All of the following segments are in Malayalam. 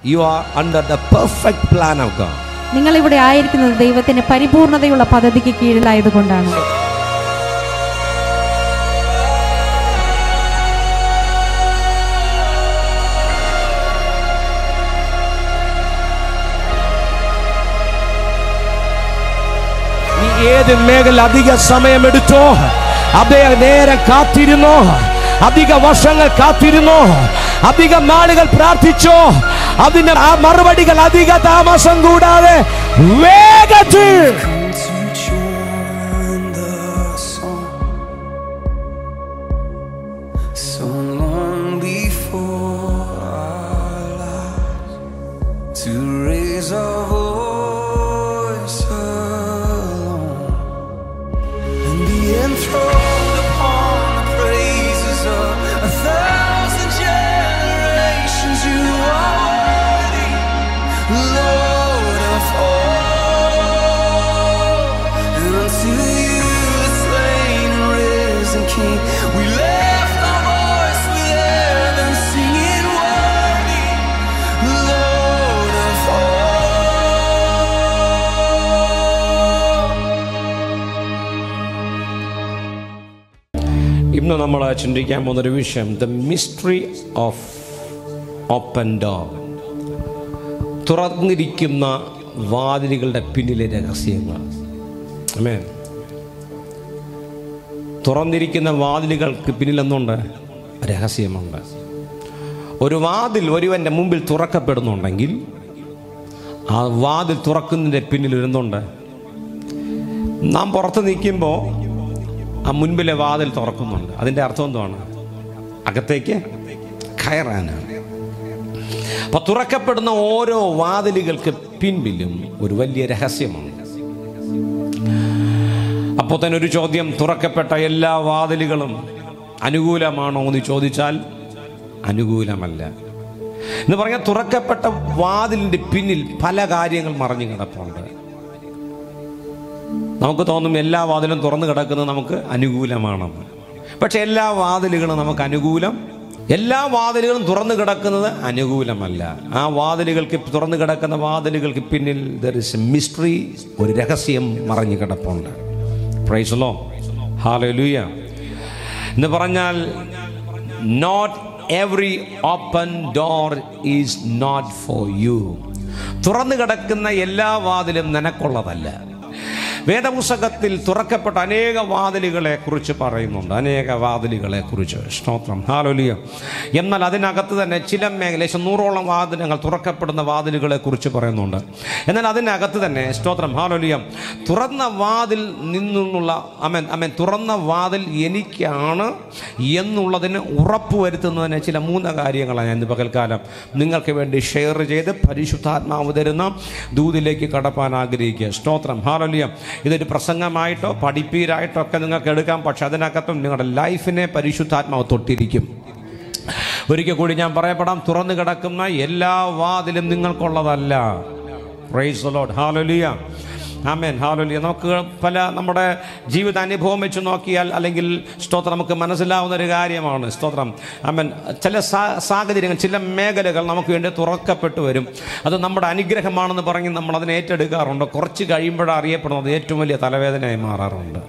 you are under the perfect plan of God. നിങ്ങൾ ഇവിടെ ആയിരിക്കുന്നത് ദൈവത്തിന്റെ പരിപൂർണതയുള്ള പദ്ധതിക്ക് കീഴിലായതുകൊണ്ടാണ് നീ ഏത് മേഖല അധിക സമയമെടുത്തോ അതേ നേരം കാത്തിരുന്നോ അധിക വർഷങ്ങൾ കാത്തിരുന്നോ അധിക നാളുകൾ പ്രാർത്ഥിച്ചോ അതിന് ആ മറുപടികൾ അധിക താമസം കൂടാതെ വേഗത്തിൽ Come to join the song so long before our lives to raise our voice alone and be enthroned upon the praises of a thousand generations. You are worthy, Lord of all. And unto you, the slain and risen King, we lift our voice with heaven, singing, Worthy, Lord of all. ഇന്ന് നമ്മൾ ചിന്തിക്കാൻ പോകുന്നൊരു വിഷയം the mystery of open door തുറന്നിരിക്കുന്ന വാതിലുകളുടെ പിന്നിലെ രഹസ്യങ്ങൾ Amen. തുറന്നിരിക്കുന്ന വാതിലുകൾക്ക് പിന്നിലെന്നുണ്ട് രഹസ്യമുണ്ട് ഒരു വാതിൽ ഒരുവൻ്റെ മുമ്പിൽ തുറക്കപ്പെടുന്നുണ്ടെങ്കിൽ ആ വാതിൽ തുറക്കുന്നതിൻ്റെ പിന്നിൽ ഇരുന്നുണ്ട് നാം പുറത്ത് നിൽക്കുമ്പോൾ ആ മുൻപിലെ വാതിൽ തുറക്കുന്നുണ്ട് അതിൻ്റെ അർത്ഥം എന്താണ് അകത്തേക്ക് കയറാനാണ് അപ്പൊ തുറക്കപ്പെടുന്ന ഓരോ വാതിലുകൾക്ക് പിൻപിലും ഒരു വലിയ രഹസ്യമുണ്ട് അപ്പോൾ തന്നെ ഒരു ചോദ്യം തുറക്കപ്പെട്ട എല്ലാ വാതിലുകളും അനുകൂലമാണോ എന്ന് ചോദിച്ചാൽ അനുകൂലമല്ല എന്ന് പറഞ്ഞാൽ തുറക്കപ്പെട്ട വാതിലിന്റെ പിന്നിൽ പല കാര്യങ്ങൾ മറഞ്ഞു കിടപ്പുണ്ട് നമുക്ക് തോന്നും എല്ലാ വാതിലും തുറന്നു കിടക്കുന്നത് നമുക്ക് അനുകൂലമാണെന്ന് പക്ഷെ എല്ലാ വാതിലുകളും നമുക്ക് അനുകൂലം എല്ലാ വാതിലുകളും തുറന്നു കിടക്കുന്നത് അനുകൂലമല്ല ആ വാതിലുകൾക്ക് തുറന്നു കിടക്കുന്ന വാതിലുകൾക്ക് പിന്നിൽ ദർ ഇസ് മിസ്റ്ററി ഒരു രഹസ്യം മറഞ്ഞു കിടപ്പുണ്ട് പ്രൈസലോ ഹാലലൂയ എന്ന് പറഞ്ഞാൽ not every open door is not for you തുറന്നു കിടക്കുന്ന എല്ലാ വാതിലും നിനക്കുള്ളതല്ല വേദപുസ്തകത്തിൽ തുറക്കപ്പെട്ട അനേക വാതിലുകളെ കുറിച്ച് പറയുന്നുണ്ട് അനേക വാതിലുകളെ കുറിച്ച് സ്തോത്രം ഹാലോലിയ എന്നാൽ അതിനകത്ത് തന്നെ ചില മേഖല ഏകദേശം നൂറോളം വാതിലുകൾ തുറക്കപ്പെടുന്ന വാതിലുകളെ കുറിച്ച് പറയുന്നുണ്ട് എന്നാൽ അതിനകത്ത് തന്നെ സ്തോത്രം ഹാലോലിയ തുറന്ന വാതിൽ നിന്നുള്ള അമൻ അമൻ തുറന്ന വാതിൽ എനിക്കാണ് എന്നുള്ളതിന് ഉറപ്പ് വരുത്തുന്നതിന് ചില മൂന്ന് കാര്യങ്ങളാണ് ഞാൻ ഇന്ന് പകൽക്കാലം നിങ്ങൾക്ക് വേണ്ടി ഷെയർ ചെയ്ത് പരിശുദ്ധാത്മാവ് തരുന്ന ദൂതിലേക്ക് കടപ്പാൻ ആഗ്രഹിക്കുക സ്തോത്രം ഹാലലിയ ഇതൊരു പ്രസംഗമായിട്ടോ പഠിപ്പീരായിട്ടോ ഒക്കെ നിങ്ങൾക്ക് എടുക്കാം പക്ഷെ അതിനകത്തും നിങ്ങളുടെ ലൈഫിനെ പരിശുദ്ധാത്മാവ് തൊട്ടിരിക്കും ഒരിക്കൽ കൂടി ഞാൻ പറയപ്പെടാം തുറന്നു കിടക്കുന്ന എല്ലാ വാതിലും നിങ്ങൾക്കുള്ളതല്ല പ്രൈസ് ലോഡ് ഹാലലിയ ആമേൻ ഹാലലിയ നമുക്ക് പല നമ്മുടെ ജീവിതാനുഭവം വെച്ച് നോക്കിയാൽ അല്ലെങ്കിൽ സ്തോത്രം നമുക്ക് മനസ്സിലാവുന്ന ഒരു കാര്യമാണ് സ്തോത്രം ആമേൻ ചില സാ- സാഹചര്യങ്ങൾ ചില മേഖലകൾ നമുക്ക് വേണ്ടി തുറക്കപ്പെട്ടു വരും അത് നമ്മുടെ അനുഗ്രഹമാണെന്ന് പറഞ്ഞ് നമ്മൾ അതിനെ ഏറ്റെടുക്കാറുണ്ട് കുറച്ച് കഴിയുമ്പോഴാണ് അറിയപ്പെടുന്നത് ഏറ്റവും വലിയ തലവേദനയായി മാറാറുണ്ട്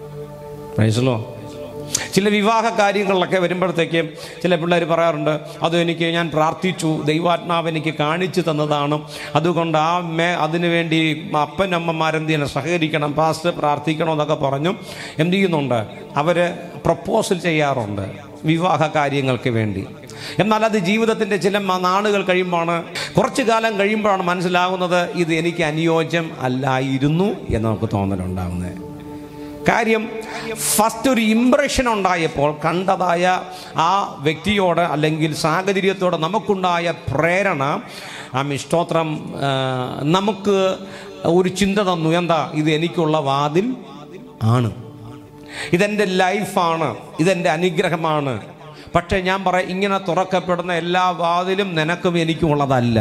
പ്രൈസലോ ചില വിവാഹ കാര്യങ്ങളിലൊക്കെ വരുമ്പോഴത്തേക്കും ചില പിള്ളേർ പറയാറുണ്ട് അത് എനിക്ക് ഞാൻ പ്രാർത്ഥിച്ചു ദൈവാത്മാവ് എനിക്ക് കാണിച്ചു തന്നതാണ് അതുകൊണ്ട് ആ മേ അതിനു വേണ്ടി അപ്പനമ്മമാരെന്ത് ചെയ്യണം സഹകരിക്കണം പാസ്റ്റ് പ്രാർത്ഥിക്കണം എന്നൊക്കെ പറഞ്ഞു എന്ത് ചെയ്യുന്നുണ്ട് അവർ പ്രപ്പോസൽ ചെയ്യാറുണ്ട് വിവാഹ കാര്യങ്ങൾക്ക് വേണ്ടി എന്നാൽ അത് ജീവിതത്തിൻ്റെ ചില മ- നാളുകൾ കഴിയുമ്പോഴാണ് കുറച്ചു കാലം കഴിയുമ്പോഴാണ് മനസ്സിലാകുന്നത് ഇത് എനിക്ക് അനുയോജ്യം അല്ലായിരുന്നു എന്ന് നമുക്ക് തോന്നലുണ്ടാകുന്നത് കാര്യം ഫസ്റ്റ് ഒരു ഇംപ്രഷൻ ഉണ്ടായപ്പോൾ കണ്ടതായ ആ വ്യക്തിയോട് അല്ലെങ്കിൽ സാഹചര്യത്തോട് നമുക്കുണ്ടായ പ്രേരണ ആ സ്തോത്രം ആ, നമുക്ക് ഒരു ചിന്ത തന്നു എന്താ ഇത് എനിക്കുള്ള വാതിൽ ആണ് ഇതെൻ്റെ ലൈഫാണ് ഇതെൻ്റെ അനുഗ്രഹമാണ് പക്ഷേ ഞാൻ പറയാം ഇങ്ങനെ തുറക്കപ്പെടുന്ന എല്ലാ വാതിലും നിനക്കും എനിക്കും ഉള്ളതല്ല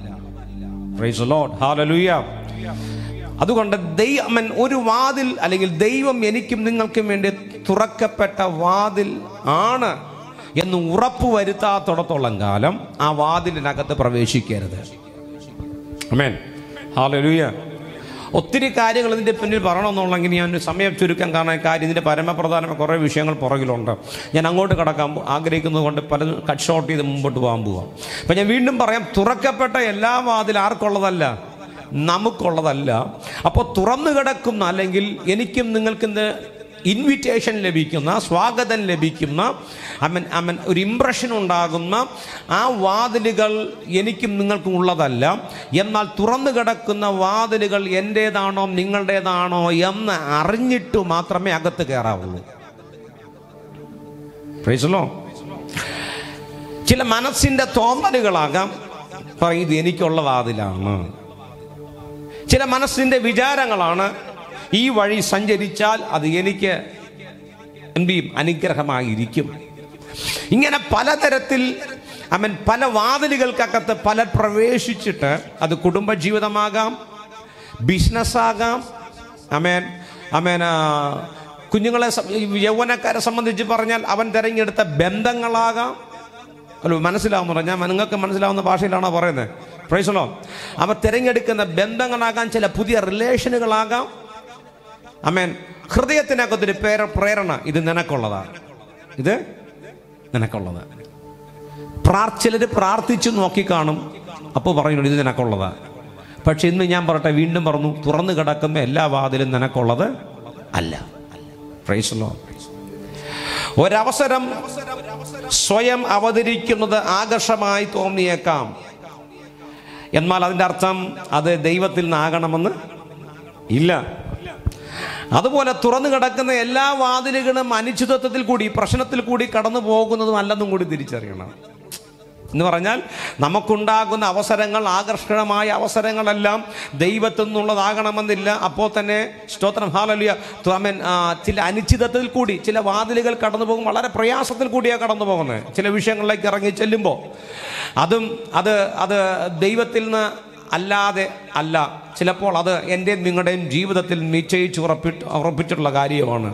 പ്രൈസ് ലോഡ് ഹാലലൂയ അതുകൊണ്ട് ദൈവൻ ഒരു വാതിൽ അല്ലെങ്കിൽ ദൈവം എനിക്കും നിങ്ങൾക്കും വേണ്ടി തുറക്കപ്പെട്ട വാതിൽ ആണ് എന്ന് ഉറപ്പ് വരുത്താത്തിടത്തോളം കാലം ആ വാതിലിനകത്ത് പ്രവേശിക്കരുത് അമേൻ ഹാലലൂയ ഒത്തിരി കാര്യങ്ങൾ ഇതിൻ്റെ പിന്നിൽ പറയണമെന്നുള്ളെങ്കിൽ ഞാൻ ഒരു സമയം ചുരുക്കാൻ കാരണം ഈ കാര്യം ഇതിൻ്റെ പരമപ്രധാനമായ കുറേ വിഷയങ്ങൾ പുറകിലുണ്ട് ഞാൻ അങ്ങോട്ട് കടക്കാൻ ആഗ്രഹിക്കുന്നത് കൊണ്ട് പലതും കട്ട് ഷോട്ട് ചെയ്ത് മുമ്പോട്ട് പോകാൻ പോവാം അപ്പം ഞാൻ വീണ്ടും പറയാം തുറക്കപ്പെട്ട എല്ലാ വാതിൽ ആർക്കുള്ളതല്ല നമുക്കുള്ളതല്ല അപ്പോൾ തുറന്നു കിടക്കുന്ന അല്ലെങ്കിൽ എനിക്കും നിങ്ങൾക്കും ഇൻവിറ്റേഷൻ ലഭിക്കുന്ന സ്വാഗതം ലഭിക്കുന്ന അമൻ അമൻ ഒരു ഇമ്പ്രഷൻ ഉണ്ടാകുന്ന ആ വാതിലുകൾ എനിക്കും നിങ്ങൾക്കും ഉള്ളതല്ല എന്നാൽ തുറന്നു കിടക്കുന്ന വാതിലുകൾ എൻ്റേതാണോ നിങ്ങളുടേതാണോ എന്ന് അറിഞ്ഞിട്ട് മാത്രമേ അകത്ത് കയറാവുള്ളൂ പ്രൈസലോ ചില മനസ്സിൻ്റെ തോന്നലുകളാകാം പറയും ഇത് എനിക്കുള്ള വാതിലാണ് ചില മനസ്സിൻ്റെ വിചാരങ്ങളാണ് ഈ വഴി സഞ്ചരിച്ചാൽ അത് എനിക്ക് എന്ത് ചെയ്യും അനുഗ്രഹമായിരിക്കും ഇങ്ങനെ പലതരത്തിൽ അവൻ പല വാതിലുകൾക്കകത്ത് പല പ്രവേശിച്ചിട്ട് അത് കുടുംബജീവിതമാകാം ബിസിനസ്സാകാം അമേൻ അമേൻ ആ, കുഞ്ഞുങ്ങളെ സം- ഈ യൗവനക്കാരെ സംബന്ധിച്ച് പറഞ്ഞാൽ അവൻ തിരഞ്ഞെടുത്ത ബന്ധങ്ങളാകാം അല്ലോ മനസ്സിലാവുന്നു പറഞ്ഞാൽ നിങ്ങൾക്ക് മനസ്സിലാവുന്ന ഭാഷയിലാണോ പറയുന്നത് പ്രൈസലോ അവർ തിരഞ്ഞെടുക്കുന്ന ബന്ധങ്ങളാകാം ചില പുതിയ റിലേഷനുകളാകാം അമേൻ ഹൃദയത്തിനകത്തൊരു പേര പ്രേരണ ഇത് നിനക്കുള്ളതാണ് ഇത് നിനക്കുള്ളതാണ് പ്രാർ ചിലർ പ്രാർത്ഥിച്ചു നോക്കിക്കാണും അപ്പോൾ പറയുന്നു ഇത് നിനക്കുള്ളതാണ് പക്ഷെ ഇന്ന് ഞാൻ പറയട്ടെ വീണ്ടും പറഞ്ഞു തുറന്നു കിടക്കുന്ന എല്ലാ വാതിലും നിനക്കുള്ളത് അല്ല പ്രൈസലോ ഒരവസരം സ്വയം അവതരിക്കുന്നത് ആകർഷമായി തോന്നിയേക്കാം എന്നാൽ അതിൻ്റെ അർത്ഥം അത് ദൈവത്തിൽ നിന്നാകണമെന്ന് ഇല്ല അതുപോലെ തുറന്നു കിടക്കുന്ന എല്ലാ വാതിലുകളും അനിശ്ചിതത്വത്തിൽ കൂടി പ്രശ്നത്തിൽ കൂടി കടന്നു പോകുന്നതും അല്ലെന്നും കൂടി തിരിച്ചറിയണം എന്ന് പറഞ്ഞാൽ നമുക്കുണ്ടാകുന്ന അവസരങ്ങൾ ആകർഷകമായ അവസരങ്ങളെല്ലാം ദൈവത്തിൽ നിന്നുള്ളതാകണമെന്നില്ല അപ്പോൾ തന്നെ സ്തോത്രം ഹാലലിയ ത്വമൻ ചില അനിശ്ചിതത്തിൽ കൂടി ചില വാതിലുകൾ കടന്നു പോകും വളരെ പ്രയാസത്തിൽ കൂടിയാണ് കടന്നു പോകുന്നത് ചില വിഷയങ്ങളിലേക്ക് ഇറങ്ങി ചെല്ലുമ്പോൾ അതും അത് അത് ദൈവത്തിൽ നിന്ന് അല്ലാതെ അല്ല ചിലപ്പോൾ അത് എൻ്റെയും നിങ്ങളുടെയും ജീവിതത്തിൽ നിശ്ചയിച്ച് ഉറപ്പിട്ട് ഉറപ്പിച്ചിട്ടുള്ള കാര്യമാണ്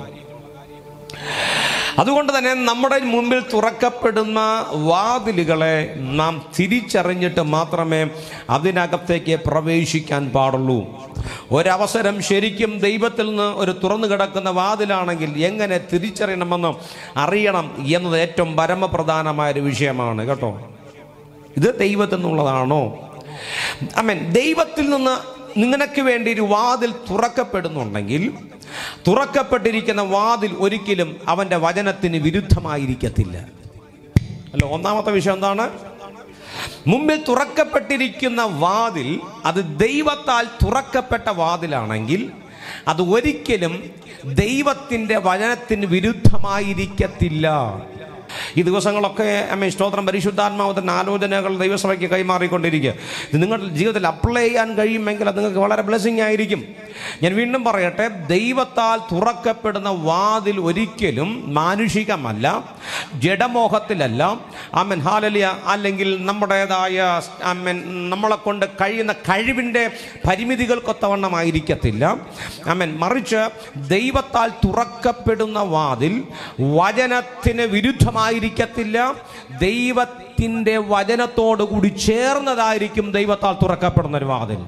അതുകൊണ്ട് തന്നെ നമ്മുടെ മുമ്പിൽ തുറക്കപ്പെടുന്ന വാതിലുകളെ നാം തിരിച്ചറിഞ്ഞിട്ട് മാത്രമേ അതിനകത്തേക്ക് പ്രവേശിക്കാൻ പാടുള്ളൂ ഒരവസരം ശരിക്കും ദൈവത്തിൽ നിന്ന് ഒരു തുറന്നു കിടക്കുന്ന വാതിലാണെങ്കിൽ എങ്ങനെ തിരിച്ചറിയണമെന്ന് അറിയണം എന്നത് ഏറ്റവും പരമപ്രധാനമായ ഒരു വിഷയമാണ് കേട്ടോ ഇത് ദൈവത്തിൽ നിന്നുള്ളതാണോ അമേൻ ദൈവത്തിൽ നിന്ന് നിനക്ക് വേണ്ടി ഒരു വാതിൽ തുറക്കപ്പെടുന്നുണ്ടെങ്കിൽ തുറക്കപ്പെട്ടിരിക്കുന്ന വാതിൽ ഒരിക്കലും അവൻ്റെ വചനത്തിന് വിരുദ്ധമായിരിക്കത്തില്ല അല്ല ഒന്നാമത്തെ വിഷയം എന്താണ് മുമ്പിൽ തുറക്കപ്പെട്ടിരിക്കുന്ന വാതിൽ അത് ദൈവത്താൽ തുറക്കപ്പെട്ട വാതിലാണെങ്കിൽ അത് ഒരിക്കലും ദൈവത്തിൻ്റെ വചനത്തിന് വിരുദ്ധമായിരിക്കത്തില്ല ഈ ദിവസങ്ങളൊക്കെ അമ്മ സ്തോത്രം പരിശുദ്ധാത്മാവത്തിൻ്റെ ആലോചനകൾ ദൈവസഭയ്ക്ക് കൈമാറിക്കൊണ്ടിരിക്കുക ഇത് നിങ്ങളുടെ ജീവിതത്തിൽ അപ്ലൈ ചെയ്യാൻ കഴിയുമെങ്കിൽ അത് നിങ്ങൾക്ക് വളരെ ബ്ലെസ്സിങ് ആയിരിക്കും ഞാൻ വീണ്ടും പറയട്ടെ ദൈവത്താൽ തുറക്കപ്പെടുന്ന വാതിൽ ഒരിക്കലും മാനുഷികമല്ല ജഡമോഹത്തിലല്ല അമ്മൻ ഹാലലിയ അല്ലെങ്കിൽ നമ്മുടേതായ അമ്മൻ നമ്മളെ കൊണ്ട് കഴിയുന്ന കഴിവിൻ്റെ പരിമിതികൾക്കൊത്തവണ്ണമായിരിക്കത്തില്ല അമ്മൻ മറിച്ച് ദൈവത്താൽ തുറക്കപ്പെടുന്ന വാതിൽ വചനത്തിന് വിരുദ്ധമായിരിക്കത്തില്ല ദൈവത്തിൻ്റെ വചനത്തോടു കൂടി ചേർന്നതായിരിക്കും ദൈവത്താൽ തുറക്കപ്പെടുന്ന ഒരു വാതിൽ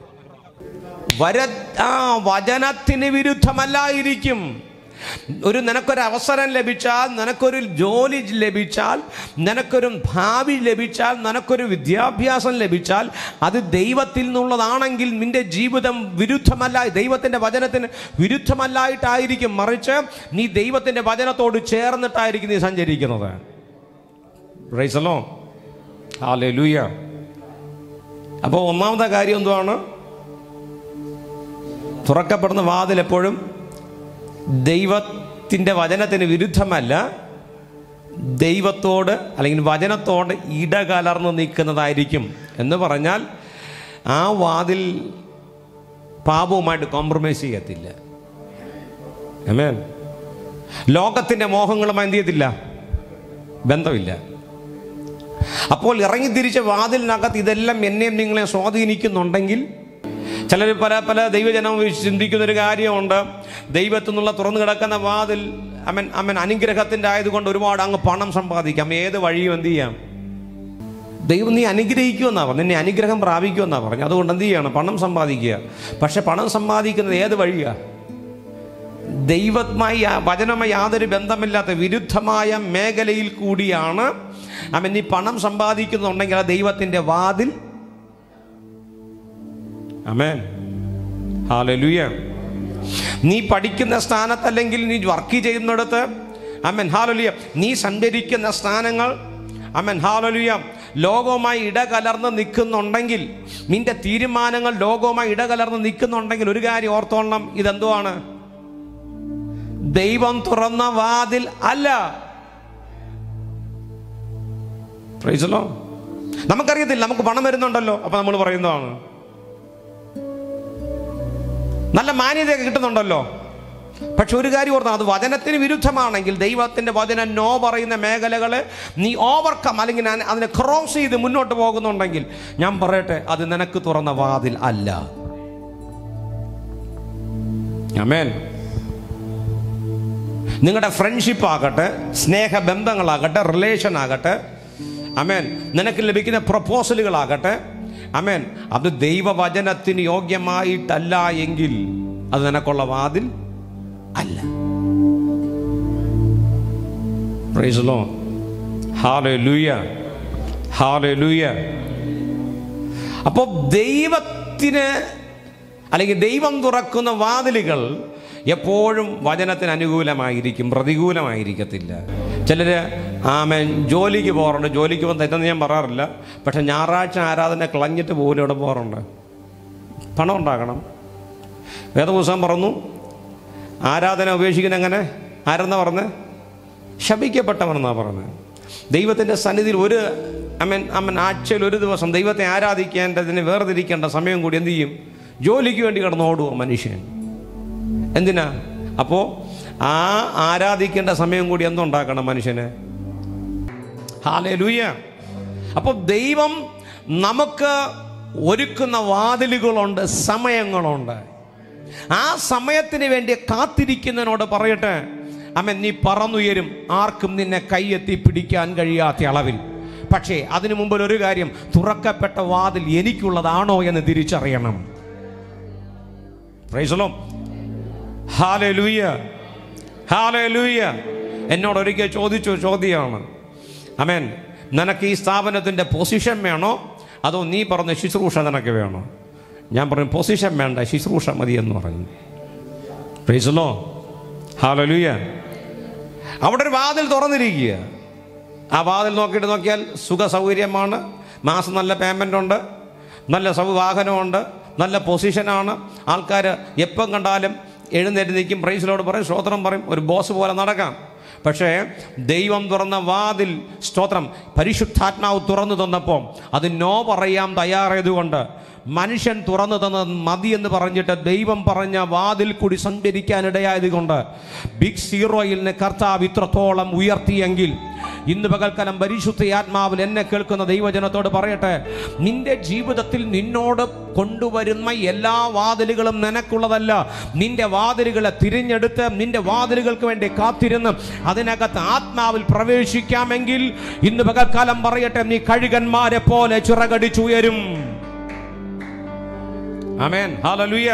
വര ആ വചനത്തിന് വിരുദ്ധമല്ലായിരിക്കും ഒരു നിനക്കൊരു അവസരം ലഭിച്ചാൽ നിനക്കൊരു ജോലി ലഭിച്ചാൽ നിനക്കൊരു ഭാവി ലഭിച്ചാൽ നിനക്കൊരു വിദ്യാഭ്യാസം ലഭിച്ചാൽ അത് ദൈവത്തിൽ നിന്നുള്ളതാണെങ്കിൽ നിന്റെ ജീവിതം വിരുദ്ധമല്ല ദൈവത്തിൻ്റെ വചനത്തിന് വിരുദ്ധമല്ലായിട്ടായിരിക്കും മറിച്ച് നീ ദൈവത്തിൻ്റെ വചനത്തോട് ചേർന്നിട്ടായിരിക്കും നീ സഞ്ചരിക്കുന്നത് റൈസലോ ഹാലേ ലൂയ അപ്പോൾ ഒന്നാമത്തെ കാര്യം എന്തുവാണ് തുറക്കപ്പെടുന്ന വാതിൽ എപ്പോഴും ദൈവത്തിൻ്റെ വചനത്തിന് വിരുദ്ധമല്ല ദൈവത്തോട് അല്ലെങ്കിൽ വചനത്തോട് ഇടകലർന്ന് നിൽക്കുന്നതായിരിക്കും എന്ന് പറഞ്ഞാൽ ആ വാതിൽ പാപവുമായിട്ട് കോംപ്രമൈസ് ചെയ്യത്തില്ല അമേൻ ലോകത്തിൻ്റെ മോഹങ്ങളുമായി എന്ത് ചെയ്യത്തില്ല ബന്ധമില്ല അപ്പോൾ ഇറങ്ങി തിരിച്ച വാതിലിനകത്ത് ഇതെല്ലാം എന്നെയും നിങ്ങളെ സ്വാധീനിക്കുന്നുണ്ടെങ്കിൽ ചിലർ പല പല ദൈവജനം ചിന്തിക്കുന്ന ഒരു കാര്യമുണ്ട് ദൈവത്തിൽ നിന്നുള്ള തുറന്നു കിടക്കുന്ന വാതിൽ അമൻ അമൻ അനുഗ്രഹത്തിൻ്റെ ആയതുകൊണ്ട് ഒരുപാട് അങ്ങ് പണം സമ്പാദിക്കാം ഏത് വഴിയും എന്ത് ചെയ്യാം ദൈവം നീ അനുഗ്രഹിക്കുമെന്നാ പറഞ്ഞു നിന്നെ അനുഗ്രഹം പ്രാപിക്കുമെന്നാ പറഞ്ഞു അതുകൊണ്ട് എന്ത് ചെയ്യണം പണം സമ്പാദിക്കുക പക്ഷെ പണം സമ്പാദിക്കുന്നത് ഏത് വഴിയാ ദൈവമായി യാ- വചനമായി യാതൊരു ബന്ധമില്ലാത്ത വിരുദ്ധമായ മേഖലയിൽ കൂടിയാണ് അവൻ നീ പണം സമ്പാദിക്കുന്നുണ്ടെങ്കിൽ ആ ദൈവത്തിൻ്റെ വാതിൽ അമേൻ ഹാലലുയ നീ പഠിക്കുന്ന സ്ഥാനത്തല്ലെങ്കിൽ നീ വർക്ക് ചെയ്യുന്നിടത്ത് അമൻ ഹാലലുയ നീ സഞ്ചരിക്കുന്ന സ്ഥാനങ്ങൾ അമൻ ഹാലലുയ ലോകവുമായി ഇടകലർന്ന് നിൽക്കുന്നുണ്ടെങ്കിൽ നിന്റെ തീരുമാനങ്ങൾ ലോകവുമായി ഇടകലർന്ന് നിൽക്കുന്നുണ്ടെങ്കിൽ ഒരു കാര്യം ഓർത്തോളണം ഇതെന്തുവാണ് ദൈവം തുറന്ന വാതിൽ അല്ല പ്രൈസലോ നമുക്കറിയത്തില്ല നമുക്ക് പണം വരുന്നുണ്ടല്ലോ അപ്പൊ നമ്മൾ പറയുന്നതാണ് നല്ല മാന്യതയൊക്കെ കിട്ടുന്നുണ്ടല്ലോ പക്ഷെ ഒരു കാര്യം ഓർത്താൽ അത് വചനത്തിന് വിരുദ്ധമാണെങ്കിൽ ദൈവത്തിന്റെ വചനം നോ പറയുന്ന മേഖലകളെ നീ ഓവർകം അല്ലെങ്കിൽ ഞാൻ അതിനെ ക്രോസ് ചെയ്ത് മുന്നോട്ട് പോകുന്നുണ്ടെങ്കിൽ ഞാൻ പറയട്ടെ അത് നിനക്ക് തുറന്ന വാതിൽ അല്ല അമേൻ നിങ്ങളുടെ ഫ്രണ്ട്ഷിപ്പ് ആകട്ടെ സ്നേഹബന്ധങ്ങളാകട്ടെ റിലേഷൻ ആകട്ടെ അമേൻ നിനക്ക് ലഭിക്കുന്ന പ്രപ്പോസലുകളാകട്ടെ അമേൻ അത് ദൈവവചനത്തിന് യോഗ്യമായിട്ടല്ല എങ്കിൽ അത് നിനക്കുള്ള വാതിൽ അല്ല Praise the Lord. Hallelujah. Hallelujah. അപ്പോൾ ദൈവത്തിന് അല്ലെങ്കിൽ ദൈവം തുറക്കുന്ന വാതിലുകൾ എപ്പോഴും വചനത്തിന് അനുകൂലമായിരിക്കും പ്രതികൂലമായിരിക്കത്തില്ല ചിലർ ആമൻ ജോലിക്ക് പോകാറുണ്ട് ജോലിക്ക് പോകുന്ന തെറ്റെന്ന് ഞാൻ പറയാറില്ല പക്ഷെ ഞായറാഴ്ച ആരാധന കളഞ്ഞിട്ട് പോലും ഇവിടെ പോകാറുണ്ട് പണം ഉണ്ടാക്കണം വേദപുസ്തകം പറഞ്ഞു ആരാധന ഉപേക്ഷിക്കുന്ന എങ്ങനെ ആരെന്നാ പറഞ്ഞത് ശപിക്കപ്പെട്ടവനെന്നാണ് പറഞ്ഞത് ദൈവത്തിൻ്റെ സന്നിധിയിൽ ഒരു അമ്മൻ അമ്മൻ ആഴ്ചയിൽ ഒരു ദിവസം ദൈവത്തെ ആരാധിക്കേണ്ടതിന് വേർതിരിക്കേണ്ട സമയം കൂടി എന്ത് ചെയ്യും ജോലിക്ക് വേണ്ടി കിടന്നോടുവോ മനുഷ്യൻ എന്തിനാ അപ്പോൾ ആ ആരാധിക്കേണ്ട സമയം കൂടി എന്തുണ്ടാക്കണം മനുഷ്യന് ഹാലേ ലൂയ അപ്പോൾ ദൈവം നമുക്ക് ഒരുക്കുന്ന വാതിലുകളുണ്ട് സമയങ്ങളുണ്ട് ആ സമയത്തിന് വേണ്ടി കാത്തിരിക്കുന്നതിനോട് പറയട്ടെ അമ്മ നീ പറന്നുയരും ആർക്കും നിന്നെ കൈയെത്തി പിടിക്കാൻ കഴിയാത്ത അളവിൽ പക്ഷേ അതിനു മുമ്പിൽ ഒരു കാര്യം തുറക്കപ്പെട്ട വാതിൽ എനിക്കുള്ളതാണോ എന്ന് തിരിച്ചറിയണം പ്രൈസലോ ഹാലേ ലൂയ ഹാലേ ലൂയ എന്നോട് ഒരിക്കൽ ചോദിച്ച ഒരു ചോദ്യമാണ് അമേൻ നിനക്ക് ഈ സ്ഥാപനത്തിൻ്റെ പൊസിഷൻ വേണോ അതോ നീ പറഞ്ഞ ശുശ്രൂഷ നിനക്ക് വേണോ ഞാൻ പറഞ്ഞു പൊസിഷൻ വേണ്ട ശുശ്രൂഷ മതി എന്ന് പറഞ്ഞു പ്രൈസലോ ഹാലലൂയ അവിടെ ഒരു വാതിൽ തുറന്നിരിക്കുക ആ വാതിൽ നോക്കിയിട്ട് നോക്കിയാൽ സുഖ സൗകര്യമാണ് മാസം നല്ല പേയ്മെൻ്റ് ഉണ്ട് നല്ല സൗ വാഹനമുണ്ട് നല്ല പൊസിഷനാണ് ആൾക്കാർ എപ്പം കണ്ടാലും എഴുന്നേറ്റ് നിൽക്കും പ്രൈസിലോട് പറയും സ്തോത്രം പറയും ഒരു ബോസ് പോലെ നടക്കാം പക്ഷേ ദൈവം തുറന്ന വാതിൽ സ്തോത്രം പരിശുദ്ധാത്മാവ് തുറന്നു തന്നപ്പോൾ അത് നോ പറയാൻ തയ്യാറായതുകൊണ്ട് മനുഷ്യൻ തുറന്നു തന്നത് മതി എന്ന് പറഞ്ഞിട്ട് ദൈവം പറഞ്ഞ വാതിൽ കൂടി സഞ്ചരിക്കാനിടയായത് കൊണ്ട് ബിഗ് സീറോയിലിനെ കർത്താവ് ഇത്രത്തോളം ഉയർത്തിയെങ്കിൽ ഇന്ന് പകൽക്കാലം പരിശുദ്ധ ആത്മാവിൽ എന്നെ കേൾക്കുന്ന ദൈവജനത്തോട് പറയട്ടെ നിന്റെ ജീവിതത്തിൽ നിന്നോട് കൊണ്ടുവരുന്ന എല്ലാ വാതിലുകളും നിനക്കുള്ളതല്ല നിന്റെ വാതിലുകളെ തിരഞ്ഞെടുത്ത് നിന്റെ വാതിലുകൾക്ക് വേണ്ടി കാത്തിരുന്ന് അതിനകത്ത് ആത്മാവിൽ പ്രവേശിക്കാമെങ്കിൽ ഇന്ന് പകൽക്കാലം പറയട്ടെ നീ കഴുകന്മാരെ പോലെ ചിറകടിച്ചുയരും ആമേൻ ഹല്ലേലൂയ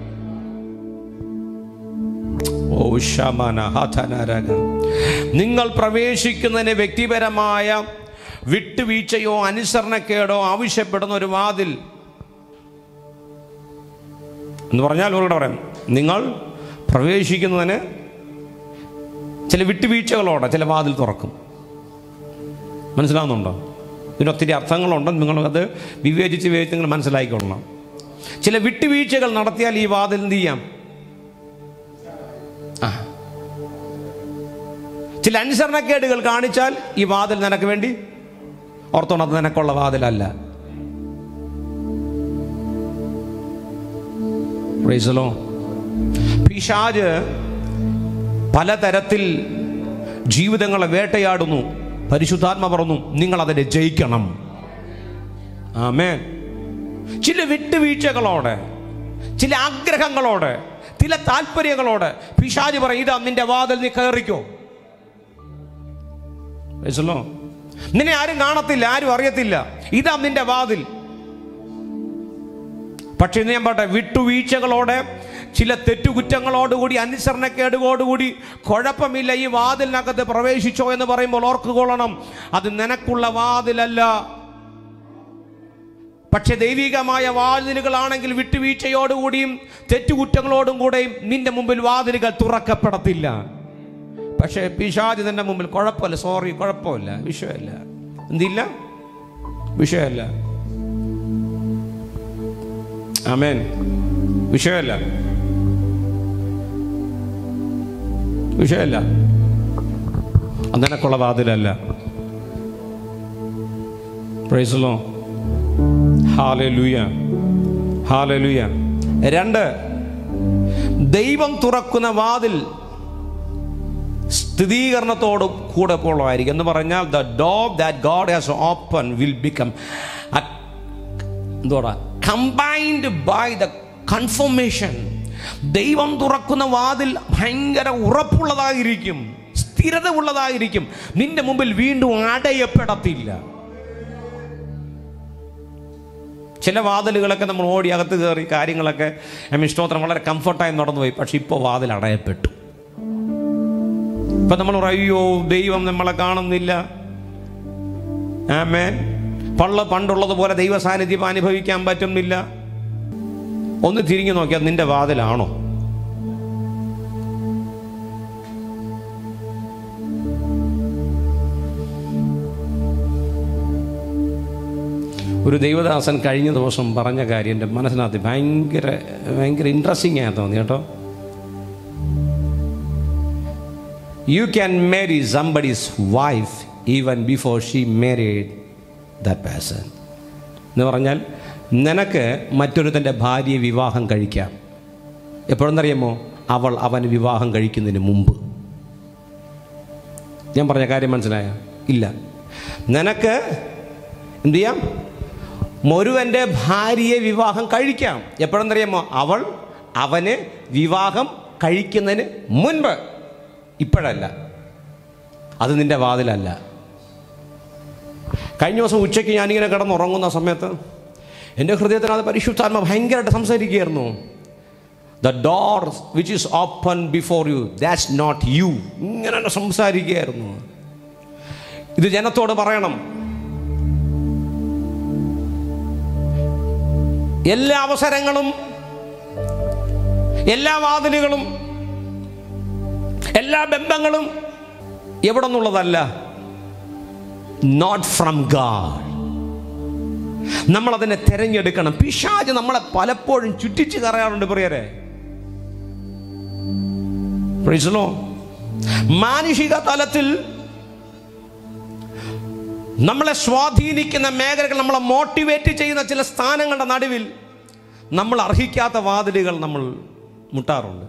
ഓ ശമന ഹതനരക നിങ്ങൾ പ്രവേശിക്കുന്നതിന് വ്യക്തിപരമായ വിട്ടുവീഴ്ചയോ അനുസരണക്കേടോ ആവശ്യപ്പെടുന്ന ഒരു വാതിൽ എന്ന് പറഞ്ഞാൽ ഒന്നുകൂടെ പറയാം നിങ്ങൾ പ്രവേശിക്കുന്നതിന് ചില വിട്ടുവീഴ്ചകളോടെ ചില വാതിൽ തുറക്കും മനസ്സിലാവുന്നുണ്ടോ ഇതിന് ഒത്തിരി അർത്ഥങ്ങളുണ്ട് നിങ്ങളത് വിവേചിച്ച് വിവേചിച്ച് നിങ്ങൾ മനസ്സിലാക്കിക്കൊള്ളണം ചില വിട്ടുവീഴ്ചകൾ നടത്തിയാൽ ഈ വാതിൽ എന്ത് ചെയ്യാം ആ. ചില അനുസരണക്കേടുകൾ കാണിച്ചാൽ ഈ വാതിൽ നിനക്ക് വേണ്ടി ഓർത്തോണം അത് നിനക്കുള്ള വാതിലല്ല പ്രൈസലോ പിശാജ് പലതരത്തിൽ ജീവിതങ്ങളെ വേട്ടയാടുന്നു പരിശുദ്ധാത്മ പറഞ്ഞു നിങ്ങൾ അതിനെ ജയിക്കണം ആമേൻ ചില വിട്ടുവീഴ്ചകളോടെ ചില ആഗ്രഹങ്ങളോട് ചില താല്പര്യങ്ങളോട് പിശാജ് പറയും ഇതാ നിന്റെ വാതിൽ നീ കയറിക്കോ മനസ്സിലോ നിന്നെ ആരും കാണത്തില്ല ആരും അറിയത്തില്ല ഇതാ നിന്റെ വാതിൽ പക്ഷെ ഇന്ന് ഞാൻ പറട്ടെ വിട്ടുവീഴ്ചകളോടെ ചില തെറ്റുകുറ്റങ്ങളോടുകൂടി അനുസരണക്കേടുകളോടുകൂടി കുഴപ്പമില്ല ഈ വാതിലിനകത്ത് പ്രവേശിച്ചോ എന്ന് പറയുമ്പോൾ ഓർക്കുകൊള്ളണം അത് നിനക്കുള്ള വാതിലല്ല പക്ഷെ ദൈവികമായ വാതിലുകളാണെങ്കിൽ വിട്ടുവീഴ്ചയോടുകൂടിയും തെറ്റുകുറ്റങ്ങളോടും കൂടെയും നിന്റെ മുമ്പിൽ വാതിലുകൾ തുറക്കപ്പെടത്തില്ല പക്ഷേ പിശാജ് നിന്റെ മുമ്പിൽ കുഴപ്പമില്ല സോറി കുഴപ്പമില്ല വിഷയമല്ല എന്തില്ല വിഷയമല്ല ആമേൻ വിഷയമല്ല വിഷയമല്ല അത് നിനക്കുള്ള വാതിലല്ല പ്രൈസലോ ഹാലലൂയ ഹാലലൂയ രണ്ട് ദൈവം തുറക്കുന്ന വാതിൽ സ്ഥിരീകരണത്തോട് കൂടെ ഉള്ളതായിരിക്കും എന്ന് പറഞ്ഞാൽ the door that God has open will become എന്തോടാ കമ്പൈൻഡ് ബൈ ദ കൺഫർമേഷൻ ദൈവം തുറക്കുന്ന വാതിൽ ഭയങ്കര ഉറപ്പുള്ളതായിരിക്കും സ്ഥിരത ഉള്ളതായിരിക്കും നിന്റെ മുമ്പിൽ വീണ്ടും അടയപ്പെടത്തില്ല ചില വാതിലുകളൊക്കെ നമ്മൾ ഓടി അകത്ത് കയറി കാര്യങ്ങളൊക്കെ ഐ മീൻ സ്തോത്രം വളരെ കംഫർട്ടായി നടന്നുപോയി പക്ഷെ ഇപ്പോൾ വാതിൽ അടയപ്പെട്ടു ഇപ്പൊ നമ്മൾ പറയും, അയ്യോ ദൈവം നമ്മളെ കാണുന്നില്ല ആമേൻ പള്ള പണ്ടുള്ളതുപോലെ ദൈവ സാന്നിധ്യം അനുഭവിക്കാൻ പറ്റുന്നില്ല ഒന്ന് തിരിഞ്ഞു നോക്കിയാൽ നിന്റെ വാതിലാണോ ഒരു ദൈവദാസൻ കഴിഞ്ഞ ദിവസം പറഞ്ഞ കാര്യം എൻ്റെ മനസ്സിനകത്ത് ഭയങ്കര ഭയങ്കര ഇൻട്രസ്റ്റിംഗ് ആയി തോന്നി കേട്ടോ you can marry somebody's wife even before she married that person എന്ന് പറഞ്ഞാൽ നിനക്ക് മറ്റൊരുത്തൻ്റെ ഭാര്യയെ വിവാഹം കഴിക്കാം എപ്പോഴെന്നറിയാമോ അവൾ അവൻ വിവാഹം കഴിക്കുന്നതിന് മുമ്പ് ഞാൻ പറഞ്ഞ കാര്യം മനസ്സിലായ ഇല്ല നിനക്ക് എന്തു ചെയ്യാം ഒരുവൻ്റെ ഭാര്യയെ വിവാഹം കഴിക്കാം എപ്പോഴെന്നറിയാമോ അവൾ അവന് വിവാഹം കഴിക്കുന്നതിന് മുൻപ് ഇപ്പോഴല്ല അത് നിന്റെ വാതിലല്ല കഴിഞ്ഞ ദിവസം ഉച്ചയ്ക്ക് ഞാനിങ്ങനെ കിടന്നുറങ്ങുന്ന സമയത്ത് എൻ്റെ ഹൃദയത്തിനകത്ത് പരിശുദ്ധാത്മ ഭയങ്കരമായിട്ട് സംസാരിക്കുകയായിരുന്നു the door which is open before you that's not you ഇങ്ങനെ തന്നെ സംസാരിക്കുകയായിരുന്നു ഇത് ജനത്തോട് പറയണം എല്ലാ അവസരങ്ങളും എല്ലാ വാതിലുകളും എല്ലാ ബന്ധങ്ങളും എവിടെ നിന്നുള്ളതല്ല നോട്ട് ഫ്രം ഗാഡ് നമ്മൾ അതിനെ തിരഞ്ഞെടുക്കണം പിശാജ് നമ്മളെ പലപ്പോഴും ചുറ്റിച്ച് കറയാറുണ്ട് പ്രിയരെ പ്രൈസലോ മാനുഷിക തലത്തിൽ നമ്മളെ സ്വാധീനിക്കുന്ന മേഖലകൾ നമ്മളെ മോട്ടിവേറ്റ് ചെയ്യുന്ന ചില സ്ഥാനങ്ങളുടെ നടുവിൽ നമ്മൾ അർഹിക്കാത്ത വാതിലുകൾ നമ്മൾ മുട്ടാറുണ്ട്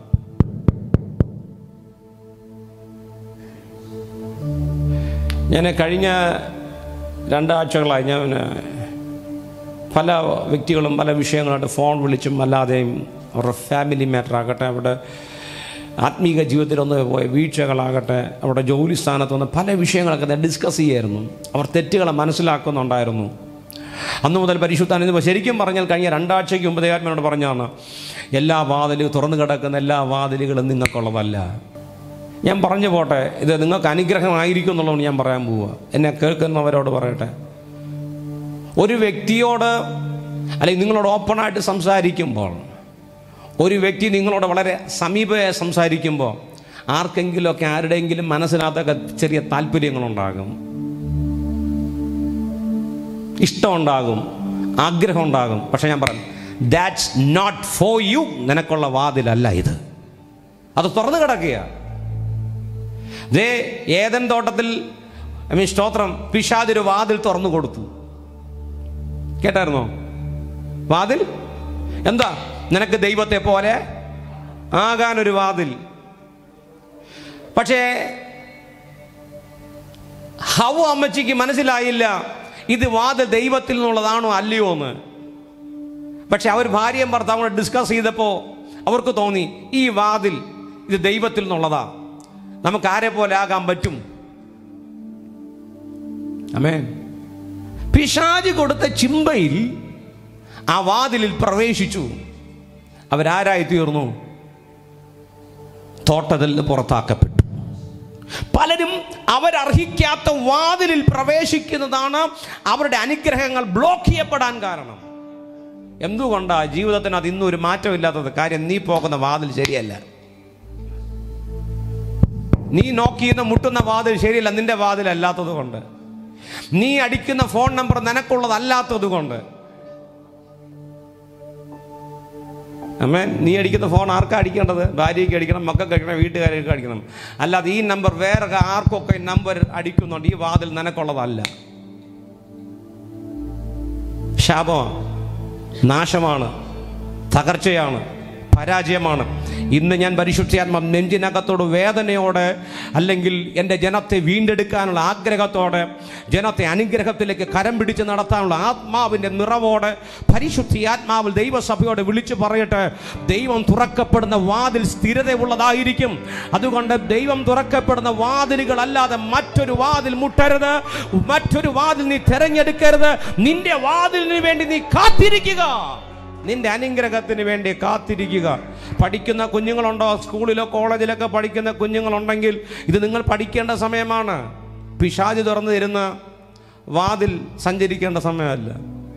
ഞാൻ കഴിഞ്ഞ രണ്ടാഴ്ചകളായി ഞാൻ പല വ്യക്തികളും പല വിഷയങ്ങളായിട്ട് ഫോൺ വിളിച്ചും അല്ലാതെയും അവരുടെ ഫാമിലി മാറ്റർ ആകട്ടെ അവിടെ ആത്മീക ജീവിതത്തിലൊന്ന് പോയ വീഴ്ചകളാകട്ടെ അവിടെ ജോലി സ്ഥാനത്ത് വന്ന് പല വിഷയങ്ങളൊക്കെ ഡിസ്കസ് ചെയ്യായിരുന്നു അവർ തെറ്റുകളെ മനസ്സിലാക്കുന്നുണ്ടായിരുന്നു അന്ന് മുതൽ പരിശുദ്ധാന ശരിക്കും പറഞ്ഞാൽ കഴിഞ്ഞ രണ്ടാഴ്ചയ്ക്ക് മുമ്പ് ദൈവാത്മനോട് പറഞ്ഞാണ് എല്ലാ വാതിലും തുറന്നു കിടക്കുന്ന എല്ലാ വാതിലുകളും നിങ്ങൾക്കുള്ളതല്ല ഞാൻ പറഞ്ഞു പോട്ടെ ഇത് നിങ്ങൾക്ക് അനുഗ്രഹമായിരിക്കും എന്നുള്ളതാണ് ഞാൻ പറയാൻ പോവുക എന്നെ കേൾക്കുന്നവരോട് പറയട്ടെ ഒരു വ്യക്തിയോട് അല്ലെങ്കിൽ നിങ്ങളോട് ഓപ്പണായിട്ട് സംസാരിക്കുമ്പോൾ ഒരു വ്യക്തി നിങ്ങളോട് വളരെ സമീപമായി സംസാരിക്കുമ്പോൾ ആർക്കെങ്കിലുമൊക്കെ ആരുടെയെങ്കിലും മനസ്സിനകത്തൊക്കെ ചെറിയ താല്പര്യങ്ങളുണ്ടാകും ഇഷ്ടമുണ്ടാകും ആഗ്രഹം ഉണ്ടാകും പക്ഷെ ഞാൻ പറഞ്ഞു ദാറ്റ്സ് നോട്ട് ഫോർ യു നിനക്കുള്ള വാതിലല്ല ഇത് അത് തുറന്നു കിടക്കുക ദേ ഏതൻ തോട്ടത്തിൽ ഐ മീൻ സ്തോത്രം പിശാദൊരു വാതിൽ തുറന്നു കൊടുത്തു കേട്ടായിരുന്നോ വാതിൽ എന്താ നിനക്ക് ദൈവത്തെ പോലെ ആകാനൊരു വാതിൽ പക്ഷേ ഹവ അമ്മച്ചിക്ക് മനസ്സിലായില്ല ഇത് വാതിൽ ദൈവത്തിൽ നിന്നുള്ളതാണോ അല്ലയോ എന്ന് പക്ഷെ അവർ ഭാര്യയും ഭർത്താവും കൂടെ ഡിസ്കസ് ചെയ്തപ്പോൾ അവർക്ക് തോന്നി ഈ വാതിൽ ഇത് ദൈവത്തിൽ നിന്നുള്ളതാ നമുക്ക് ആരെ പോലെ ആകാൻ പറ്റും അമേ പിശാജ് കൊടുത്ത ചിമ്പയിൽ ആ വാതിലിൽ പ്രവേശിച്ചു അവരാരായി തീർന്നു തോട്ടത്തിൽ നിന്ന് പുറത്താക്കപ്പെട്ടു പലരും അവരർഹിക്കാത്ത വാതിലിൽ പ്രവേശിക്കുന്നതാണ് അവരുടെ അനുഗ്രഹങ്ങൾ ബ്ലോക്ക് ചെയ്യപ്പെടാൻ കാരണം എന്തുകൊണ്ടാ ജീവിതത്തിന് അത് ഇന്നും ഒരു മാറ്റമില്ലാത്തത് കാര്യം നീ പോകുന്ന വാതിൽ ശരിയല്ല നീ നോക്കിയിരുന്ന മുട്ടുന്ന വാതിൽ ശരിയല്ല നിന്റെ വാതിൽ അല്ലാത്തത് കൊണ്ട് നീ അടിക്കുന്ന ഫോൺ നമ്പർ നിനക്കുള്ളതല്ലാത്തത് കൊണ്ട് അമ്മേ നീ അടിക്കുന്ന ഫോൺ ആർക്കാ അടിക്കേണ്ടത് ഭാര്യയ്ക്ക് അടിക്കണം മക്കൾക്ക് അടിക്കണം വീട്ടുകാർക്ക് അടിക്കണം അല്ലാതെ ഈ നമ്പർ വേറെ ആർക്കൊക്കെ നമ്പർ അടിക്കുന്നുണ്ട് ഈ വാതിൽ നിനക്കുള്ളതല്ല ശാപമാണ് നാശമാണ് തകർച്ചയാണ് പരാജയമാണ് ഇന്ന് ഞാൻ പരിശുദ്ധിയാത്മ നെഞ്ചിനകത്തോട് വേദനയോടെ അല്ലെങ്കിൽ എൻ്റെ ജനത്തെ വീണ്ടെടുക്കാനുള്ള ആഗ്രഹത്തോടെ ജനത്തെ അനുഗ്രഹത്തിലേക്ക് കരം പിടിച്ച് നടത്താനുള്ള ആത്മാവിൻ്റെ നിറവോടെ പരിശുദ്ധി ആത്മാവിൽ ദൈവസഭയോട് വിളിച്ചു പറയട്ടെ ദൈവം തുറക്കപ്പെടുന്ന വാതിൽ സ്ഥിരതയുള്ളതായിരിക്കും അതുകൊണ്ട് ദൈവം തുറക്കപ്പെടുന്ന വാതിലുകളല്ലാതെ മറ്റൊരു വാതിൽ മുട്ടരുത് മറ്റൊരു വാതിൽ നീ തിരഞ്ഞെടുക്കരുത് നിന്റെ വാതിലിന് വേണ്ടി നീ കാത്തിരിക്കുക നിന്റെ അനുഗ്രഹത്തിന് വേണ്ടി കാത്തിരിക്കുക പഠിക്കുന്ന കുഞ്ഞുങ്ങളുണ്ടോ സ്കൂളിലോ കോളേജിലൊക്കെ പഠിക്കുന്ന കുഞ്ഞുങ്ങളുണ്ടെങ്കിൽ ഇത് നിങ്ങൾ പഠിക്കേണ്ട സമയമാണ് പിശാജ് തുറന്നു തരുന്ന വാതിൽ സഞ്ചരിക്കേണ്ട സമയമല്ല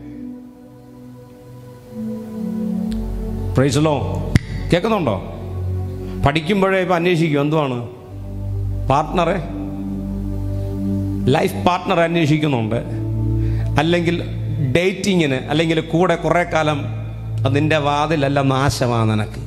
പ്രൈസലോ കേൾക്കുന്നുണ്ടോ പഠിക്കുമ്പോഴേ ഇപ്പം അന്വേഷിക്കും എന്തുവാണ് പാർട്ട്ണറെ ലൈഫ് പാർട്ട്ണർ അന്വേഷിക്കുന്നുണ്ട് അല്ലെങ്കിൽ ഡേറ്റിങ്ങിന് അല്ലെങ്കിൽ കൂടെ കുറേ കാലം അത് നിന്റെ വാതിലല്ല നാശമാ നിനക്ക്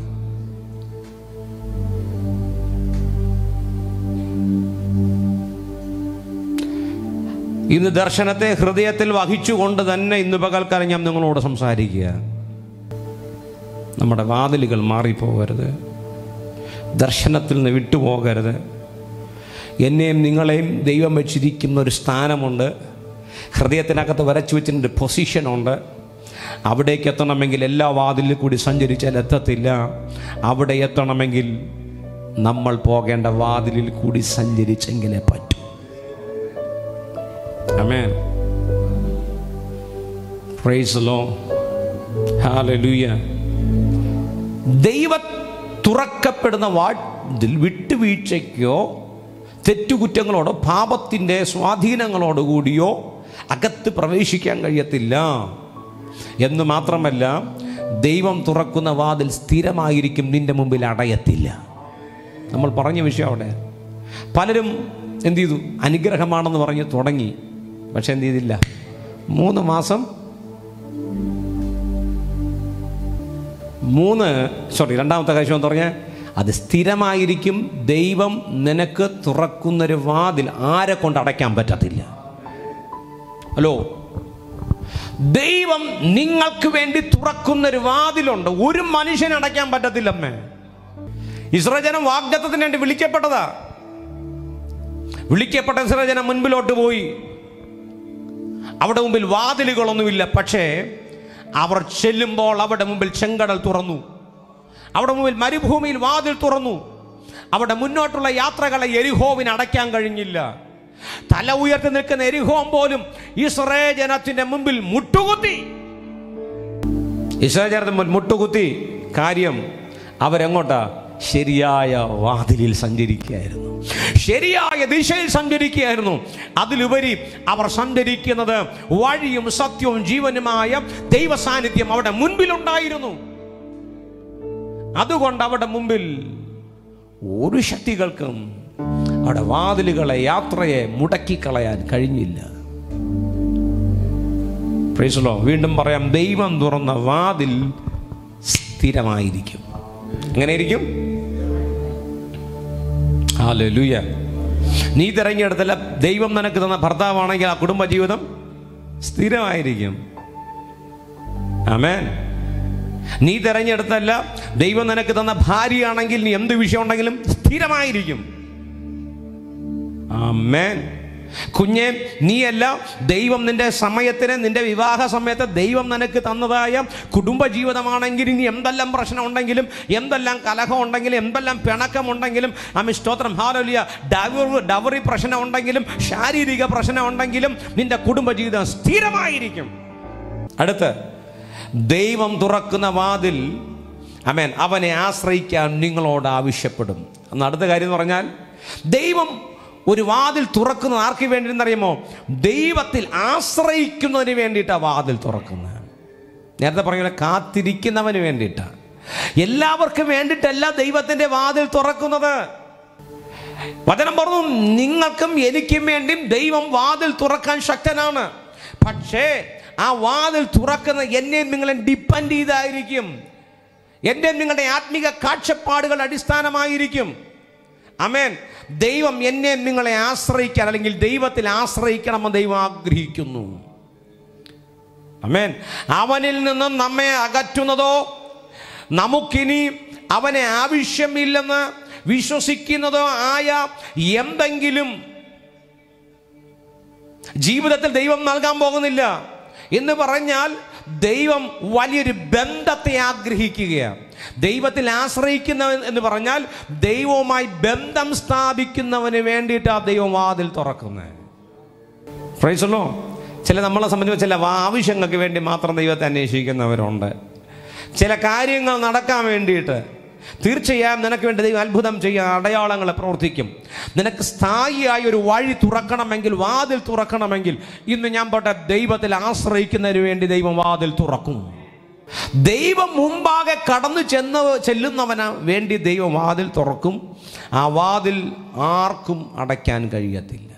ഇന്ന് ദർശനത്തെ ഹൃദയത്തിൽ വഹിച്ചുകൊണ്ട് തന്നെ ഇന്ന് പകൽക്കാലം ഞാൻ നിങ്ങളോട് സംസാരിക്കുക നമ്മുടെ വാതിലുകൾ മാറിപ്പോകരുത് ദർശനത്തിൽ നിന്ന് വിട്ടുപോകരുത് എന്നെയും നിങ്ങളെയും ദൈവം വെച്ചിരിക്കുന്ന ഒരു സ്ഥാനമുണ്ട് ഹൃദയത്തിനകത്ത് വരച്ചു വെച്ചിട്ടുണ്ട് പൊസിഷനുണ്ട് അവിടേക്ക് എത്തണമെങ്കിൽ എല്ലാ വാതിലിൽ കൂടി സഞ്ചരിച്ചാൽ എത്തത്തില്ല അവിടെ എത്തണമെങ്കിൽ നമ്മൾ പോകേണ്ട വാതിലിൽ കൂടി സഞ്ചരിച്ചെങ്കിലേ പറ്റൂ Amen. Praise the Lord. Hallelujah. ദൈവ തുറക്കപ്പെടുന്ന വാതിൽ വിട്ടുവീഴ്ചയ്ക്കോ തെറ്റുകുറ്റങ്ങളോടോ പാപത്തിൻ്റെ സ്വാധീനങ്ങളോടോ കൂടിയോ അകത്ത് പ്രവേശിക്കാൻ കഴിയത്തില്ല എന്ന് മാത്രമല്ല ദൈവം തുറക്കുന്ന വാതിൽ സ്ഥിരമായിരിക്കും നിന്റെ മുമ്പിൽ അടയത്തില്ല നമ്മൾ പറഞ്ഞ വിഷയം അവിടെ പലരും എന്ത് ചെയ്തു അനുഗ്രഹമാണെന്ന് പറഞ്ഞ് തുടങ്ങി പക്ഷെ എന്ത് ചെയ്തില്ല മൂന്ന് മാസം മൂന്ന് സോറി രണ്ടാമത്തെ കാര്യം എന്ന് പറഞ്ഞാൽ അത് സ്ഥിരമായിരിക്കും ദൈവം നിനക്ക് തുറക്കുന്നൊരു വാതിൽ ആരെ കൊണ്ട് അടയ്ക്കാൻ പറ്റത്തില്ല ഹലോ ദൈവം നിങ്ങൾക്ക് വേണ്ടി തുറക്കുന്നൊരു വാതിലുണ്ട് ഒരു മനുഷ്യന് അടയ്ക്കാൻ പറ്റത്തില്ലമ്മേ ഇസ്രജനം വാഗ്ദത്തത്തിന് വേണ്ടി വിളിക്കപ്പെട്ടതാ വിളിക്കപ്പെട്ട ഇസ്രജനം മുൻപിലോട്ട് പോയി അവിടെ മുമ്പിൽ വാതിലുകളൊന്നുമില്ല പക്ഷേ അവർ ചെല്ലുമ്പോൾ അവിടെ മുമ്പിൽ ചെങ്കടൽ തുറന്നു അവിടെ മുമ്പിൽ മരുഭൂമിയിൽ വാതിൽ തുറന്നു അവിടെ മുന്നോട്ടുള്ള യാത്രകളെ എരിഹോവിന് അടയ്ക്കാൻ കഴിഞ്ഞില്ല തല ഉയർത്തി നിൽക്കുന്ന എരിഹോം പോലും ഇസ്രേ ജനത്തിന്റെ മുമ്പിൽ മുട്ടുകുത്തി ഇസ്രേ ജനത്തിന് മുമ്പിൽ മുട്ടുകുത്തി കാര്യം അവരെങ്ങോട്ടാ ശരിയായ വാതിലിൽ സഞ്ചരിക്കുകയായിരുന്നു ശരിയായ ദിശയിൽ സഞ്ചരിക്കുകയായിരുന്നു അതിലുപരി അവർ സഞ്ചരിക്കുന്നത് വഴിയും സത്യവും ജീവനുമായ ദൈവ സാന്നിധ്യം അവിടെ മുൻപിലുണ്ടായിരുന്നു അതുകൊണ്ട് അവിടെ മുമ്പിൽ ഒരു ശക്തികൾക്കും അവിടെ വാതിലുകളെ യാത്രയെ മുടക്കിക്കളയാൻ കഴിഞ്ഞില്ല പ്രൈസലോ വീണ്ടും പറയാം ദൈവം തുറന്ന വാതിൽ സ്ഥിരമായിരിക്കും എങ്ങനെ ഇരിക്കും ഹാലൂയ നീ തിരഞ്ഞെടുത്തല്ല ദൈവം നിനക്ക് തന്ന ഭർത്താവാണെങ്കിൽ ആ കുടുംബജീവിതം സ്ഥിരമായിരിക്കും ആമേൻ നീ തിരഞ്ഞെടുത്തല്ല ദൈവം നിനക്ക് തന്ന ഭാര്യയാണെങ്കിൽ നീ എന്ത് വിഷയം ഉണ്ടെങ്കിലും സ്ഥിരമായിരിക്കും ആമേൻ കുഞ്ഞെ നീയല്ല ദൈവം നിന്റെ സമയത്തിന് നിന്റെ വിവാഹ സമയത്ത് ദൈവം നിനക്ക് തന്നതായ കുടുംബജീവിതമാണെങ്കിൽ ഇനി എന്തെല്ലാം പ്രശ്നം ഉണ്ടെങ്കിലും എന്തെല്ലാം കലഹം ഉണ്ടെങ്കിലും എന്തെല്ലാം പിണക്കമുണ്ടെങ്കിലും അമ്മ സ്തോത്രം ഹാലോലിയ ഡവറി ഡവറി പ്രശ്നം ഉണ്ടെങ്കിലും ശാരീരിക പ്രശ്നം ഉണ്ടെങ്കിലും നിന്റെ കുടുംബജീവിതം സ്ഥിരമായിരിക്കും അടുത്ത് ദൈവം തുറക്കുന്ന വാതിൽ അമേൻ അവനെ ആശ്രയിക്കാൻ നിങ്ങളോട് ആവശ്യപ്പെടും അന്ന് അടുത്ത കാര്യം എന്ന് പറഞ്ഞാൽ ദൈവം ഒരു വാതിൽ തുറക്കുന്നത് ആർക്ക് വേണ്ടിയെന്നറിയുമോ ദൈവത്തിൽ ആശ്രയിക്കുന്നതിന് വേണ്ടിയിട്ടാണ് വാതിൽ തുറക്കുന്നത് നേരത്തെ പറഞ്ഞ കാത്തിരിക്കുന്നവന് വേണ്ടിയിട്ടാണ് എല്ലാവർക്കും വേണ്ടിയിട്ടല്ല ദൈവത്തിൻ്റെ വാതിൽ തുറക്കുന്നത് വചനം പറഞ്ഞു നിങ്ങൾക്കും എനിക്കും വേണ്ടിയും ദൈവം വാതിൽ തുറക്കാൻ ശക്തനാണ് പക്ഷേ ആ വാതിൽ തുറക്കുന്ന എന്നെയും നിങ്ങളെ ഡിപ്പെൻഡ് ചെയ്തായിരിക്കും എൻ്റെ നിങ്ങളുടെ ആത്മീക കാഴ്ചപ്പാടുകൾ അടിസ്ഥാനമായിരിക്കും അമേൻ ദൈവം എന്നെ നിങ്ങളെ ആശ്രയിക്കാൻ അല്ലെങ്കിൽ ദൈവത്തിൽ ആശ്രയിക്കണമെന്ന് ദൈവം ആഗ്രഹിക്കുന്നു അമേൻ അവനിൽ നിന്നും നമ്മെ അകറ്റുന്നതോ നമുക്കിനി അവനെ ആവശ്യമില്ലെന്ന് വിശ്വസിക്കുന്നതോ ആയ എന്തെങ്കിലും ജീവിതത്തിൽ ദൈവം നൽകാൻ പോകുന്നില്ല എന്ന് പറഞ്ഞാൽ ദൈവം വലിയൊരു ബന്ധത്തെ ആഗ്രഹിക്കുകയാണ് ദൈവത്തിൽ ആശ്രയിക്കുന്നവൻ എന്ന് പറഞ്ഞാൽ ദൈവവുമായി ബന്ധം സ്ഥാപിക്കുന്നവന് വേണ്ടിയിട്ടാണ് ദൈവം വാതിൽ തുറക്കുന്നത് ഫ്രൈസല്ലോ ചില നമ്മളെ സംബന്ധിച്ച് ചില ആവശ്യങ്ങൾക്ക് വേണ്ടി മാത്രം ദൈവത്തെ അന്വേഷിക്കുന്നവരുണ്ട് ചില കാര്യങ്ങൾ നടക്കാൻ വേണ്ടിയിട്ട് തീർച്ചയായും നിനക്ക് വേണ്ടി ദൈവം അത്ഭുതം ചെയ്യാൻ അടയാളങ്ങളെ പ്രവർത്തിക്കും നിനക്ക് സ്ഥായിയായി ഒരു വഴി തുറക്കണമെങ്കിൽ വാതിൽ തുറക്കണമെങ്കിൽ ഇന്ന് ഞാൻ പോട്ടെ ദൈവത്തിൽ ആശ്രയിക്കുന്നതിന് വേണ്ടി ദൈവം വാതിൽ തുറക്കും ദൈവം മുമ്പാകെ കടന്നു ചെന്ന് ചെല്ലുന്നവന് വേണ്ടി ദൈവം വാതിൽ തുറക്കും ആ വാതിൽ ആർക്കും അടയ്ക്കാൻ കഴിയത്തില്ല